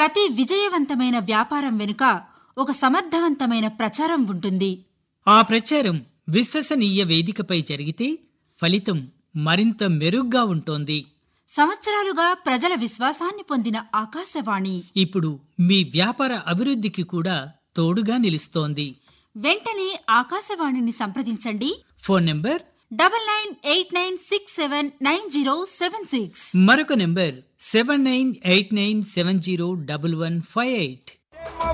ప్రతి విజయవంతమైన వ్యాపారం వెనుక ఒక సమర్థవంతమైన ప్రచారం ఉంటుంది ఆ ప్రచారం విశ్వసనీయ వేదికపై జరిగితే ఫలితం మరింత మెరుగ్గా ఉంటోంది సంవత్సరాలుగా ప్రజల విశ్వాసాన్ని పొందిన ఆకాశవాణి ఇప్పుడు మీ వ్యాపార అభివృద్ధికి కూడా తోడుగా నిలుస్తోంది వెంటనే ఆకాశవాణిని సంప్రదించండి phone number double nine eight nine six seven nine zero seven six మరొక number seven nine eight nine seven zero double one five eight